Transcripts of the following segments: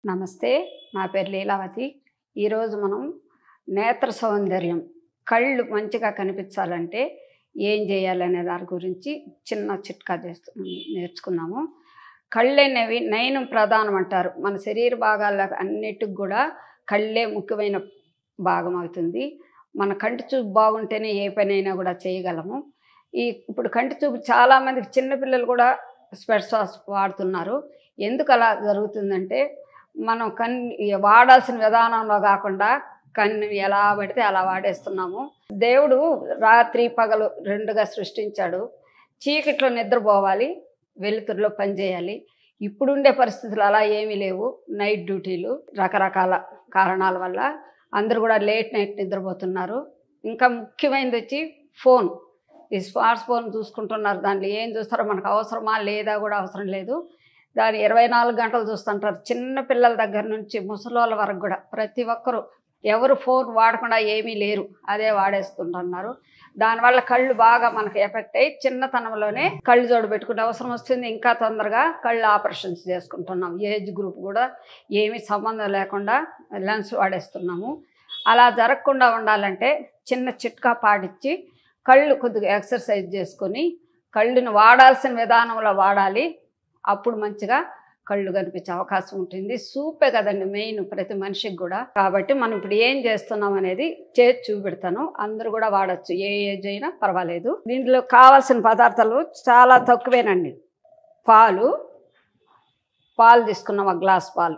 నమస్తే నా పేరు లీలావతి ఈరోజు మనం నేత్ర సౌందర్యం కళ్ళు మంచిగా కనిపించాలంటే ఏం చేయాలనే దాని గురించి చిన్న చిట్కా చేస్తు నేర్చుకున్నాము కళ్ళు అనేవి నయనం ప్రధానం అంటారు మన శరీర భాగాల అన్నిటికి కూడా కళ్ళే ముఖ్యమైన భాగం అవుతుంది మన కంటి చూపు బాగుంటేనే ఏ పనైనా కూడా చేయగలము ఈ ఇప్పుడు కంటి చూపు చాలామందికి చిన్నపిల్లలు కూడా స్పెట్స్ వాడుతున్నారు ఎందుకు అలా జరుగుతుందంటే మనం కన్ను వాడాల్సిన విధానంలో కాకుండా కన్ను ఎలా పడితే అలా వాడేస్తున్నాము దేవుడు రాత్రి పగలు రెండుగా సృష్టించాడు చీకట్లో నిద్రపోవాలి వెలుతురులో పనిచేయాలి ఇప్పుడుండే పరిస్థితులు అలా ఏమీ లేవు నైట్ డ్యూటీలు రకరకాల కారణాల వల్ల అందరూ కూడా లేట్ నైట్ నిద్రపోతున్నారు ఇంకా ముఖ్యమైనది వచ్చి ఫోన్ ఈ స్మార్ట్ ఫోన్ చూసుకుంటున్నారు దాంట్లో ఏం చూస్తారో మనకు అవసరమా లేదా కూడా అవసరం లేదు దాని ఇరవై నాలుగు గంటలు చూస్తుంటారు చిన్న పిల్లల దగ్గర నుంచి ముసలోళ్ళ వరకు కూడా ప్రతి ఒక్కరు ఎవరు ఫోన్ వాడకుండా ఏమీ లేరు అదే వాడేస్తుంటున్నారు దానివల్ల కళ్ళు బాగా మనకు ఎఫెక్ట్ అయ్యి చిన్నతనంలోనే కళ్ళు జోడు పెట్టుకునే అవసరం వస్తుంది ఇంకా తొందరగా కళ్ళు ఆపరేషన్స్ చేసుకుంటున్నాం ఏజ్ గ్రూప్ కూడా ఏమీ సంబంధం లేకుండా లెన్స్ వాడేస్తున్నాము అలా జరగకుండా ఉండాలంటే చిన్న చిట్కా పాటించి కళ్ళు కొద్దిగా ఎక్సర్సైజ్ చేసుకొని కళ్ళుని వాడాల్సిన విధానంలో వాడాలి అప్పుడు మంచిగా కళ్ళు కనిపించే అవకాశం ఉంటుంది సూపే కదండి మెయిన్ ప్రతి మనిషికి కూడా కాబట్టి మనం ఇప్పుడు ఏం చేస్తున్నాం అనేది చేసి చూపెడతాను అందరూ కూడా వాడచ్చు ఏ ఏజ్ అయినా పర్వాలేదు దీంట్లో కావాల్సిన పదార్థాలు చాలా తక్కువేనండి పాలు పాలు తీసుకున్నాం ఒక గ్లాస్ పాలు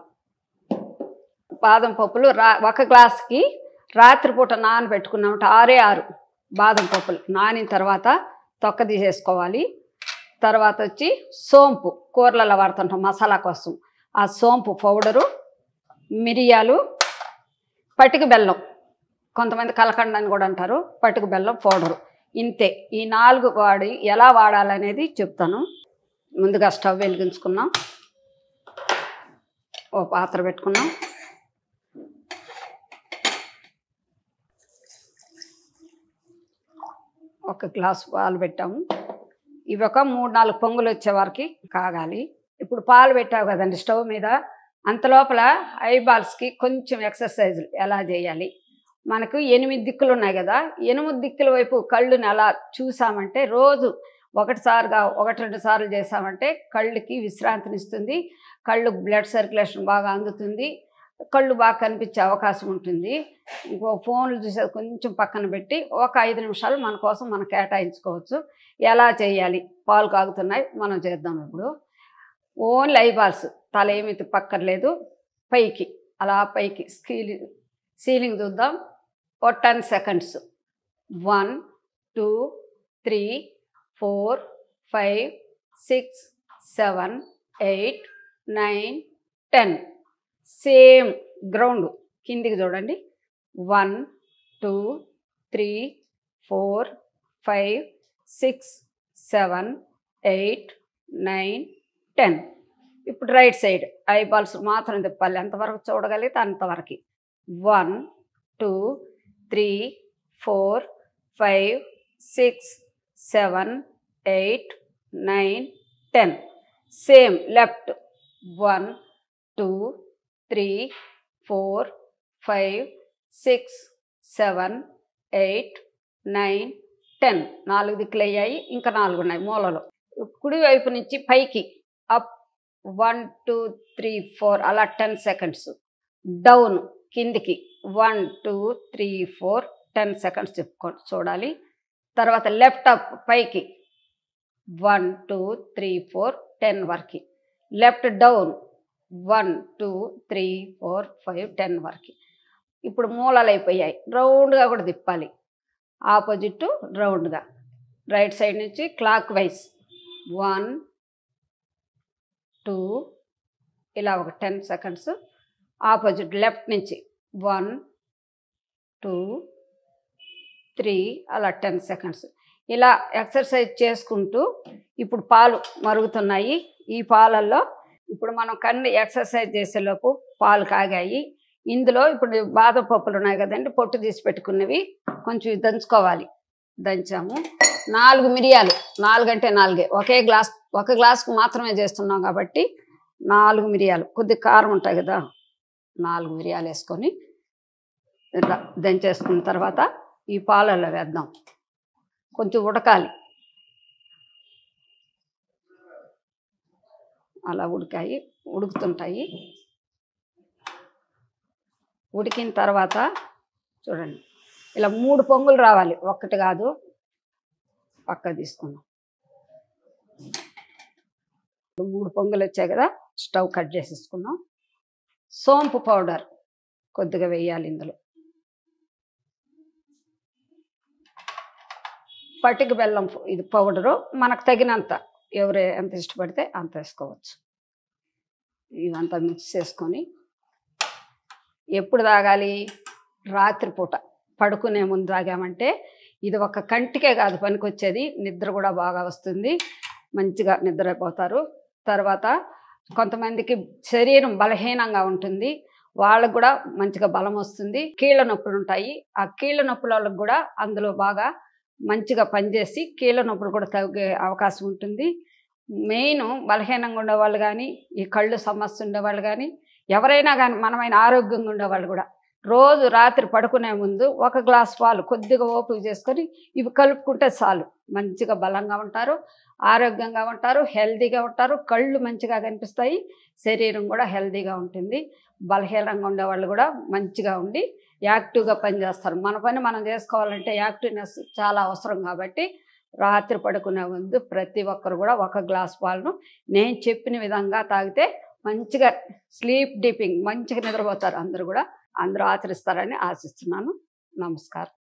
బాదం పప్పులు రా ఒక గ్లాస్కి రాత్రిపూట నానబెట్టుకున్నామంటే ఆరే ఆరు బాదం పప్పులు నానిన తర్వాత తొక్క తీసేసుకోవాలి తర్వాత వచ్చి సోంపు కూరలలో వాడుతుంటాం మసాలా కోసం ఆ సోంపు పౌడరు మిరియాలు పటిక బెల్లం కొంతమంది కలకండ అని కూడా అంటారు పటిక బెల్లం పౌడరు ఇంతే ఈ నాలుగు వాడి ఎలా వాడాలనేది చెప్తాను ముందుగా స్టవ్ వెలిగించుకున్నాం ఓ పాత్ర పెట్టుకున్నాం ఒక గ్లాస్ పాలు పెట్టాము ఇవి ఒక మూడు నాలుగు పొంగులు వచ్చే వరకు కాగాలి ఇప్పుడు పాలు పెట్టావు కదండి స్టవ్ మీద అంత లోపల ఐబాల్స్కి కొంచెం ఎక్సర్సైజ్ ఎలా చేయాలి మనకు ఎనిమిది దిక్కులు ఉన్నాయి కదా ఎనిమిది దిక్కుల వైపు కళ్ళుని అలా చూసామంటే రోజు ఒకటిసారిగా ఒకటి రెండు సార్లు చేసామంటే కళ్ళుకి విశ్రాంతినిస్తుంది కళ్ళు బ్లడ్ సర్క్యులేషన్ బాగా అందుతుంది కళ్ళు బాగా కనిపించే అవకాశం ఉంటుంది ఇంకో ఫోన్లు చూసేది కొంచెం పక్కన పెట్టి ఒక ఐదు నిమిషాలు మన కోసం మనం కేటాయించుకోవచ్చు ఎలా చేయాలి పాలు కాగుతున్నాయి మనం చేద్దాం ఇప్పుడు ఓన్లీ ఐబాల్స్ తల ఏమి తిప్పక్కర్లేదు పైకి అలా పైకి స్కీలింగ్ సీలింగ్ చూద్దాం ఓ ten seconds one two three four five six seven eight nine ten same ground కిందికి చూడండి వన్ two three four five six seven eight nine టెన్ ఇప్పుడు రైట్ సైడ్ ఐబాల్స్ మాత్రం తిప్పాలి ఎంతవరకు చూడగలిగితే అంతవరకు one two three four five six seven eight nine ten same left one two three four five six seven eight nine ten నాలుగు దిక్కులు అయ్యాయి ఇంకా నాలుగు ఉన్నాయి మూలలో కుడి వైపు నుంచి పైకి up one two three four అలా టెన్ సెకండ్స్ డౌన్ కిందికి one two three four ten seconds చెప్పుకో చూడాలి తర్వాత లెఫ్ట్ అప్ పైకి one two three four ten వరకు left down one two three four five ten వరకు ఇప్పుడు మూలలు అయిపోయాయి రౌండ్గా కూడా తిప్పాలి ఆపోజిట్ రౌండ్గా రైట్ సైడ్ నుంచి క్లాక్ వైజ్ వన్ టూ ఇలా ఒక టెన్ సెకండ్స్ ఆపోజిట్ లెఫ్ట్ నుంచి వన్ టూ త్రీ అలా టెన్ సెకండ్స్ ఇలా ఎక్సర్సైజ్ చేసుకుంటూ ఇప్పుడు పాలు మరుగుతున్నాయి ఈ పాలల్లో ఇప్పుడు మనం కన్ను ఎక్సర్సైజ్ చేసేలోపు పాలు కాగాయి ఇందులో ఇప్పుడు బాదం పప్పులు ఉన్నాయి కదండి పొట్టు తీసి పెట్టుకున్నవి కొంచెం దంచుకోవాలి దంచాము నాలుగు మిరియాలు నాలుగు అంటే నాలుగే ఒకే గ్లాస్ ఒక గ్లాస్కు మాత్రమే చేస్తున్నాం కాబట్టి నాలుగు మిరియాలు కొద్ది కారం ఉంటాయి కదా నాలుగు మిరియాలు వేసుకొని ఇట్లా దంచేసుకున్న తర్వాత ఈ పాలలో వేద్దాం కొంచెం ఉడకాలి అలా ఉడికాయి ఉడుకుతుంటాయి ఉడికిన తర్వాత చూడండి ఇలా మూడు పొంగులు రావాలి ఒక్కటి కాదు పక్క తీసుకుందాం ఇప్పుడు మూడు పొంగులు వచ్చాయి కదా స్టవ్ కట్ చేసేసుకుందాం సోంపు పౌడర్ కొద్దిగా వేయాలి ఇందులో పటిక బెల్లం పౌ- ఇది పౌడరు మనకు తగినంత ఎవరు ఎంత ఇష్టపడితే అంత వేసుకోవచ్చు ఇదంతా మిక్స్ చేసుకొని ఎప్పుడు తాగాలి రాత్రిపూట పడుకునే ముందు తాగామంటే ఇది ఒక కంటికే కాదు పనికొచ్చేది నిద్ర కూడా బాగా వస్తుంది మంచిగా నిద్రపోతారు తర్వాత కొంతమందికి శరీరం బలహీనంగా ఉంటుంది వాళ్ళకు కూడా మంచిగా బలం వస్తుంది కీళ్ళ నొప్పులు ఉంటాయి ఆ కీళ్ళ నొప్పుల వాళ్ళకి కూడా అందులో బాగా మంచిగా పనిచేసి కీళ్ళ నొప్పులు కూడా తగ్గే అవకాశం ఉంటుంది మెయిన్ బలహీనంగా ఉండేవాళ్ళు కానీ ఈ కళ్ళు సమస్య ఉండేవాళ్ళు కానీ ఎవరైనా కానీ మనమైన ఆరోగ్యంగా ఉండేవాళ్ళు కూడా రోజు రాత్రి పడుకునే ముందు ఒక గ్లాస్ పాలు కొద్దిగా ఓపిక చేసుకొని ఇవి కలుపుకుంటే చాలు మంచిగా బలంగా ఉంటారు ఆరోగ్యంగా ఉంటారు హెల్తీగా ఉంటారు కళ్ళు మంచిగా కనిపిస్తాయి శరీరం కూడా హెల్తీగా ఉంటుంది బలహీనంగా ఉండేవాళ్ళు కూడా మంచిగా ఉండి యాక్టివ్గా పనిచేస్తారు మన పని మనం చేసుకోవాలంటే యాక్టివ్నెస్ చాలా అవసరం కాబట్టి రాత్రి పడుకునే ముందు ప్రతి ఒక్కరు కూడా ఒక గ్లాస్ పాలను నేను చెప్పిన విధంగా తాగితే మంచిగా స్లీప్ డీపింగ్ మంచిగా నిద్రపోతారు అందరూ కూడా అందరూ ఆచరిస్తారని ఆశిస్తున్నాను నమస్కారం